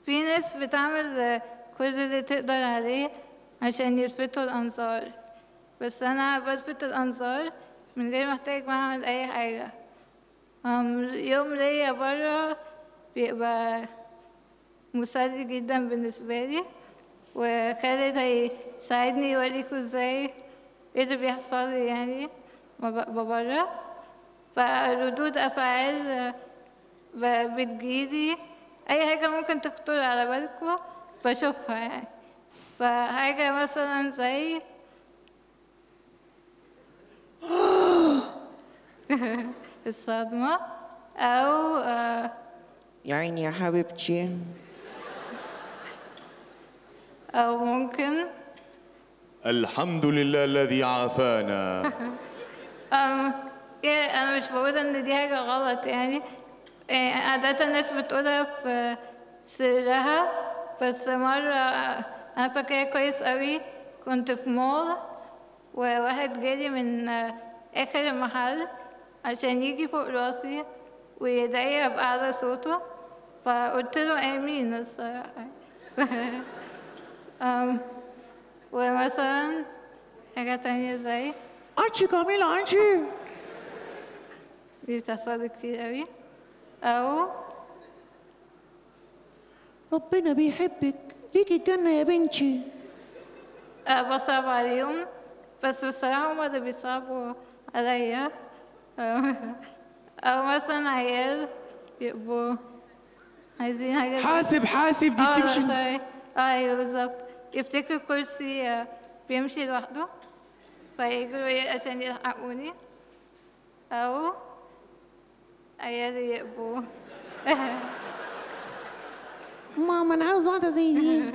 في ناس بتعمل آه، كل اللي تقدر عليه عشان يلفتوا الأنظار بس أنا بلفت الأنظار من غير محتاج ما أعمل أي حاجة أم، يوم ليا برا بيبقى مسلي جدا بالنسبة لي وخالد هيساعدني يوريكوا ازاي ايه اللي بيحصل لي يعني ما ببقى برا فردود أفعال آه، ب- بتجيلي أي حاجة ممكن تخطر على بالكوا بشوفها يعني فحاجة مثلا زي الصدمة أو آه، يا عيني يا حبيبتي أو ممكن الحمد لله الذي عافانا أم يعني أنا مش بقول إن دي حاجة غلط يعني إيه، عادة الناس بتقولها في سرها بس مرة أنا فاكرة كويس قوي كنت في مول وواحد جالي من آخر المحل عشان يجي فوق راسي ويدعي بأعلى صوته فقلت له آمين الصراحة أم، ومثلا حاجة تانية زي انتي جميلة انتي دي بتحصل لي كتير قوي او ربنا بيحبك ليكي الجنة يا بنتي آه، بصعب عليهم بس بصراحة هما اللي بيصعبوا عليا او مثلا عيال يبقوا عايزين حاجة زي- حاسب حاسب دي اه بتمشي لا، sorry. آه، ايوه بالظبط يفتكروا الكرسي آه، بيمشي لوحده فيجروا ي- عشان يلحقوني او عيال يبقوا ماما انا عاوز واحدة زي دي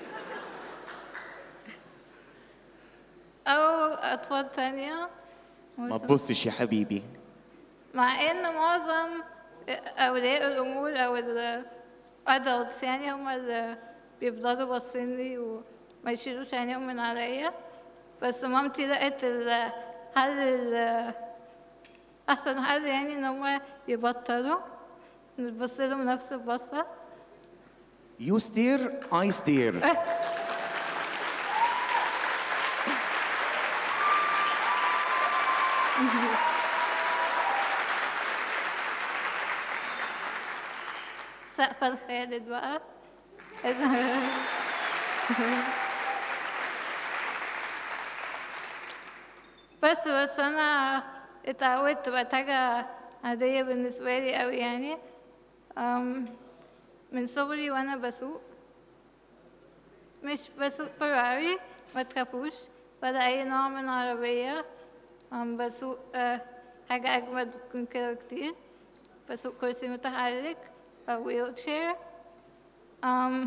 او اطفال ثانية ما تبصش يا حبيبي مع ان معظم اولياء الامور او الادلتس يعني هم اللي بيفضلوا باصين لي وما يشيلوش عينيهم من عليا بس مامتي لقت الحل ال- احسن حل يعني ان هم يبطلوا نبص لهم نفس البصه يو ستير اي ستير سقف الخالد بقى بس بس انا اتعودت بقت حاجة عادية بالنسبة لي قوي يعني أم، من صغري وانا بسوق مش بسوق فراري ما تخافوش ولا اي نوع من عربية أم، بسوق آه، حاجة اجمد من كده كتير بسوق كرسي متحرك أو ويل شير أم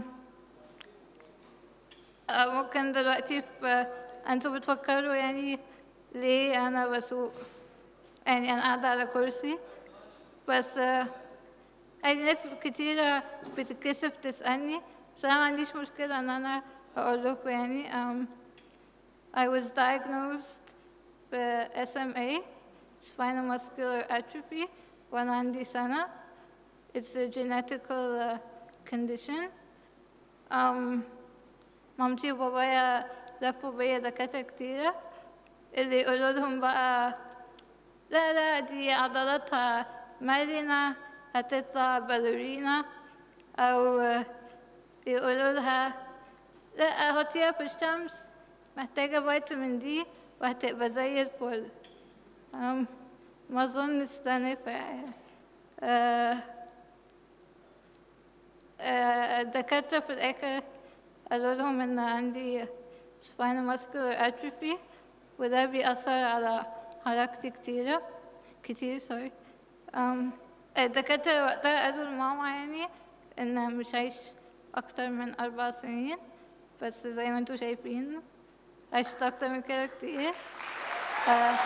آه، ممكن دلوقتي في انتوا بتفكروا يعني ليه انا بسوق يعني انا قاعدة على كرسي بس آه، يعني ناس كتيرة بتتكسف تسألني بس أنا ما عنديش مشكلة إن أنا أقول لكم يعني um, I was diagnosed ب SMA spinal muscular atrophy وأنا عندي سنة It's a genetical uh, condition um, مامتي وبابايا لفوا بيا دكاترة كتيرة اللي يقولوا لهم بقى لا لا دي عضلاتها مرنة هتطلع باليرينا أو يقولوا لها لا حطيها في الشمس محتاجة فيتامين دي وهتبقى زي الفل أم، ما أظنش ده نفع يعني. آه، آه، الدكاترة في الآخر قالوا لهم إن عندي spinal muscular atrophy وده بيأثر على حركتي كتيرة كتير سوري um, الدكاترة وقتها قالوا لماما يعني إن مش هعيش أكتر من أربع سنين بس زي ما انتوا شايفين عشت أكتر من كده كتير آه،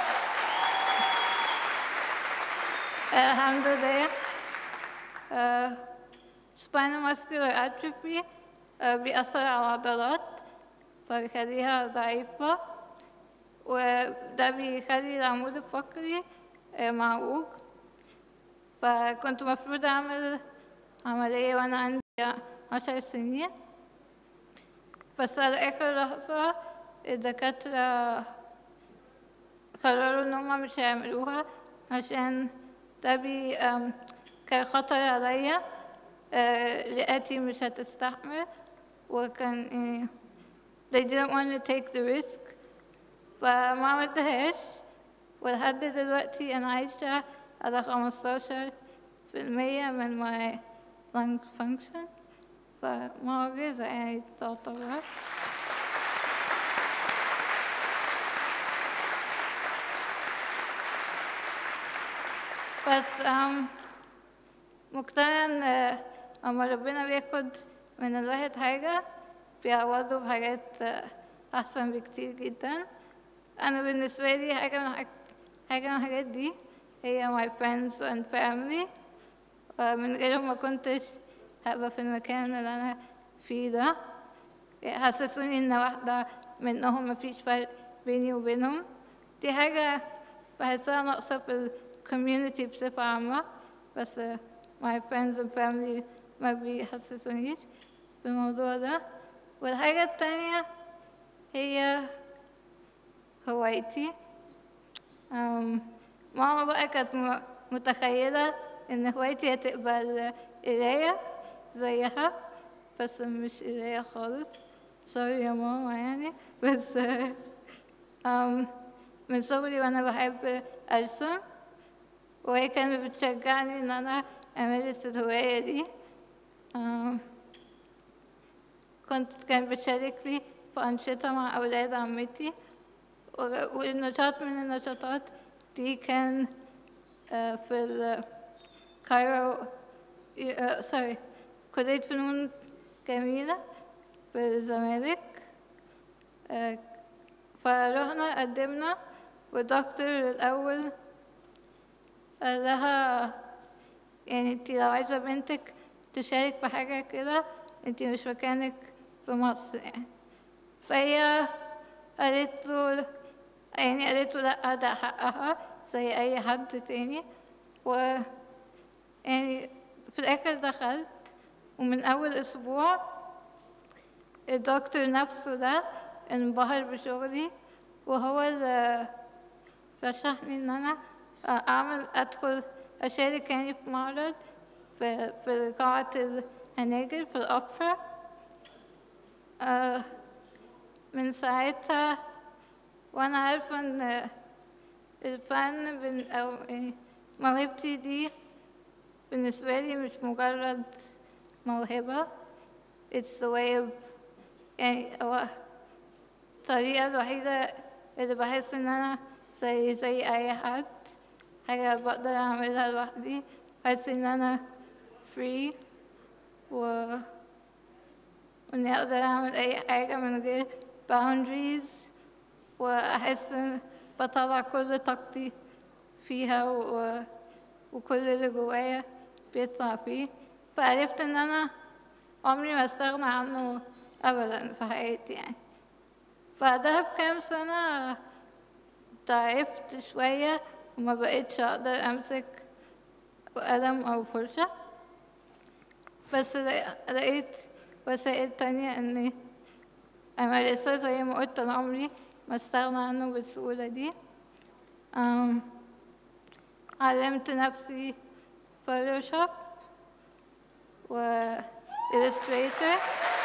الحمد لله آه، spinal muscular atrophy آه، بيأثر على العضلات فبيخليها ضعيفة وده بيخلي العمود الفقري آه، معوج فكنت مفروض أعمل عملية وأنا عندي عشر سنين بس على آخر لحظة الدكاترة قرروا إن هما مش هيعملوها عشان ده بي أم، كان خطر عليا آه، رئتي مش هتستحمل وكان إيه they didn't want to take the risk فما عملتهاش ولحد دلوقتي أنا عايشة على خمستاشر في المية من my lung function فمعجزة يعني تعتبر بس أم مقتنعة إن آه، أما ربنا بياخد من الواحد حاجة بيعوضه بحاجات آه، أحسن بكتير جدا أنا بالنسبة لي حاجة من حاجة, حاجة من الحاجات دي هي my friends and family من غيرهم ما كنتش هبقى في المكان اللي أنا فيه ده حسسوني إن واحدة منهم مفيش فرق بيني وبينهم دي حاجة بحسها ناقصة في الكوميونتي بصفة عامة بس my friends and family ما بيحسسونيش بالموضوع ده والحاجة التانية هي هوايتي أم، ماما بقى كانت م- متخيلة إن هوايتي هتبقى القراية زيها بس مش قراية خالص سوري يا ماما يعني بس أم، من صغري وأنا بحب أرسم وهي كانت بتشجعني إن أنا أمارس الهواية دي أم، كنت كانت بتشارك لي في أنشطة مع أولاد عمتي و- والنشاط من النشاطات دي كان آه، في الكايرو سوري كلية فنون جميلة في الزمالك آه، فرحنا قدمنا والدكتور الأول قال لها يعني انتي لو عايزة بنتك تشارك في حاجة كده انتي مش مكانك في مصر يعني فهي قالت له يعني قالت له لأ ده حقها زي أي حد تاني و يعني في الآخر دخلت ومن أول أسبوع الدكتور نفسه ده انبهر بشغلي وهو اللي رشحني إن أنا أعمل أدخل أشارك يعني في معرض في في قاعة الهناجر في الأوبرا آه، من ساعتها وأنا عارفة إن الفن بن أو يعني موهبتي دي بالنسبة لي مش مجرد موهبة it's the way of يعني هو الطريقة الوحيدة اللي بحس إن أنا زي زي أي حد حاجة بقدر أعملها لوحدي بحس إن أنا free و وإني أقدر أعمل أي حاجة من غير boundaries وأحس إن بطلع كل طاقتي فيها و... وكل اللي جوايا بيطلع فيه فعرفت إن أنا عمري ما استغنى عنه أبدا في حياتي يعني بعدها بكام سنة ضعفت شوية وما بقيتش أقدر أمسك قلم أو فرشة بس لق- لقيت وسائل تانية إني أمارسها زي ما قلت أنا عمري ما استغنى عنه بالسهولة دي أم، علمت نفسي فوتوشوب و illustrator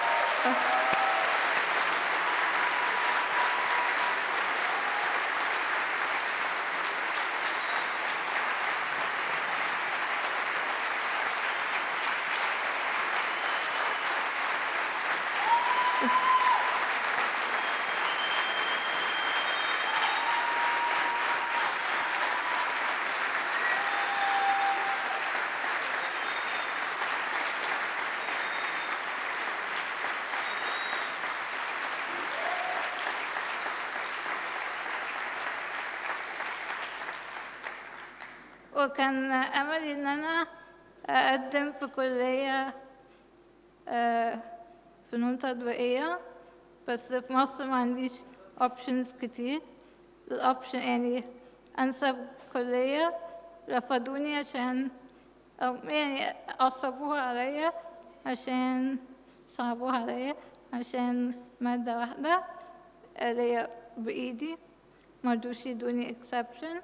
وكان أملي إن أنا أقدم في كلية آه، فنون تطبيقية بس في مصر ما عنديش options كتير الأوبشن يعني أنسب كلية رفضوني عشان أو يعني عصبوها عليا عشان صعبوها عليا عشان مادة واحدة اللي هي بإيدي مرضوش يدوني exception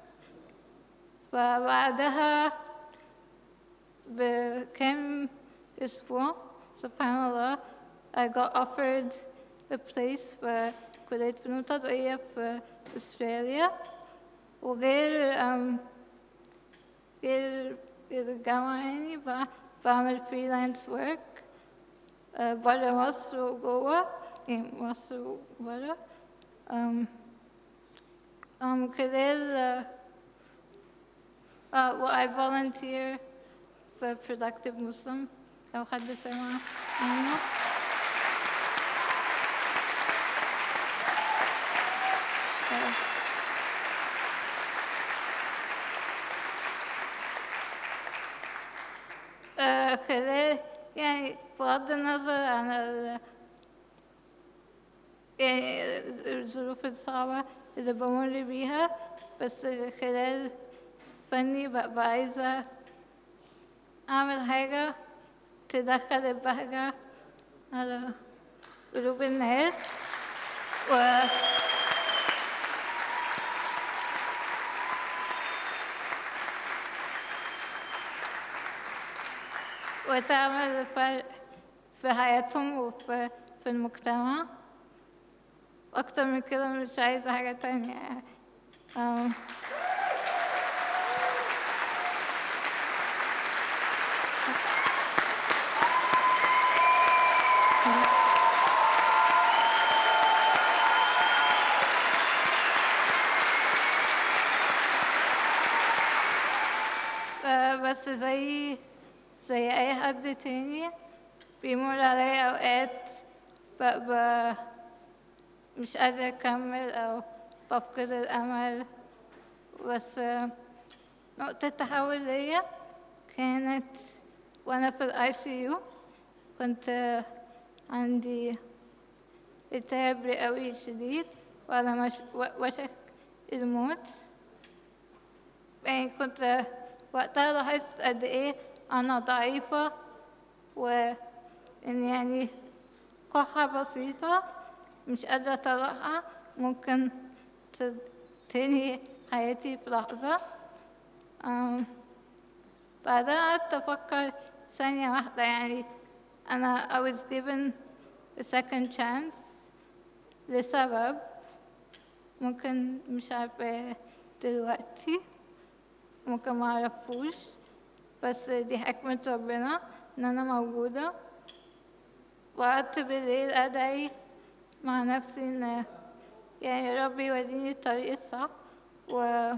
فبعدها بكام أسبوع سبحان الله I got offered a place في كلية فنون تطبيقية في أستراليا وغير um, غير غير الجامعة يعني ب- بعمل فريلانس ورك برا مصر وجوا يعني مصر وبرا um, um, خلال uh, uh, well, I volunteer for Productive Muslim لو حد سمع عنه uh, آه، خلال يعني بغض النظر عن ال- يعني الظروف الصعبة اللي بمر بيها بس خلال فني ببقى عايزة أعمل حاجة تدخل البهجة على قلوب الناس و وتعمل فرق في حياتهم وفي في المجتمع أكتر من كده مش عايزة حاجة تانية يعني. أم، آه، بس زي زي أي حد تاني بيمر عليا أوقات ببقى مش قادرة أكمل أو بفقد الأمل بس آه، نقطة تحول ليا كانت وأنا في الآي سي يو كنت آه، عندي التهاب رئوي شديد وعلى مش و- وشك الموت يعني كنت وقتها لاحظت قد ايه انا ضعيفة وان يعني كحة بسيطة مش قادرة اطلعها ممكن ت- تنهي حياتي في لحظة أم، بعدها قعدت افكر ثانية واحدة يعني انا I was given a second chance لسبب ممكن مش عارفة دلوقتي ممكن ما اعرفوش بس دي حكمة ربنا ان انا موجودة وقعدت بالليل ادعي مع نفسي ان يعني يا رب يوديني الطريق الصح و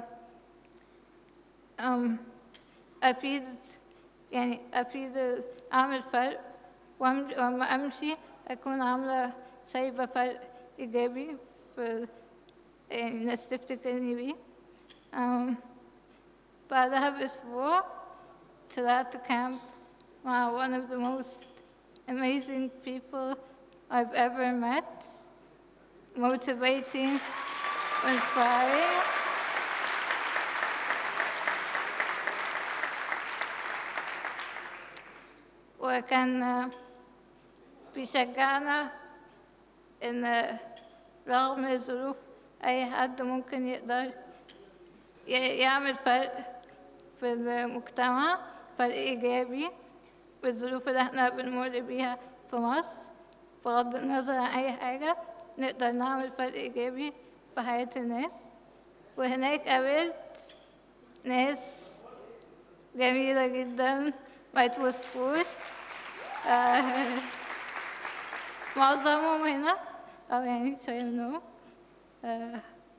أم افيد يعني افيد اعمل فرق وأم- وأما امشي اكون عاملة سايبة فرق ايجابي في يعني الناس تفتكرني بيه أم بعدها بأسبوع طلعت كامب مع one of the most amazing people I've ever met motivating inspiring وكان آه، بيشجعنا إن رغم الظروف أي حد ممكن يقدر ي- يعمل فرق في المجتمع فرق إيجابي بالظروف اللي احنا بنمر بيها في مصر بغض النظر عن أي حاجة نقدر نعمل فرق إيجابي في حياة الناس وهناك قابلت ناس جميلة جدا ما يتوصفوش آه، معظمهم هنا أو يعني شوية منهم آه،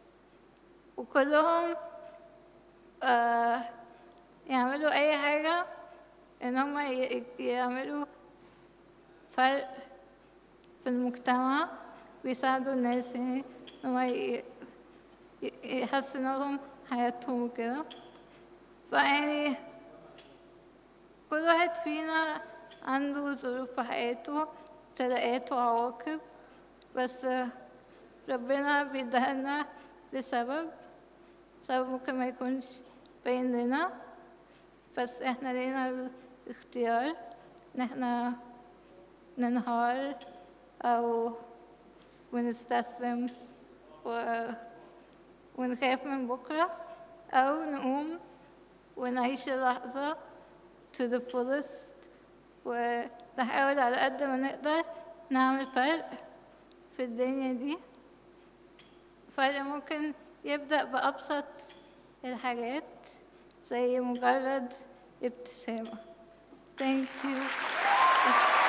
وكلهم آه، يعملوا أي حاجة إن هم ي- يعملوا فرق في المجتمع بيساعدوا الناس يعني إن هم ي- ي- يحسنوا لهم حياتهم وكده فيعني كل واحد فينا عنده ظروف في حياته ابتلاءات وعواقب بس ربنا بيدهلنا لسبب سبب ممكن ما يكونش باين لنا بس احنا لينا الاختيار ان احنا ننهار أو ونستسلم و... ونخاف من بكرة أو نقوم ونعيش اللحظة to the fullest ونحاول على قد ما نقدر نعمل فرق في الدنيا دي فرق ممكن يبدأ بأبسط الحاجات زي مجرد ابتسامة Thank you.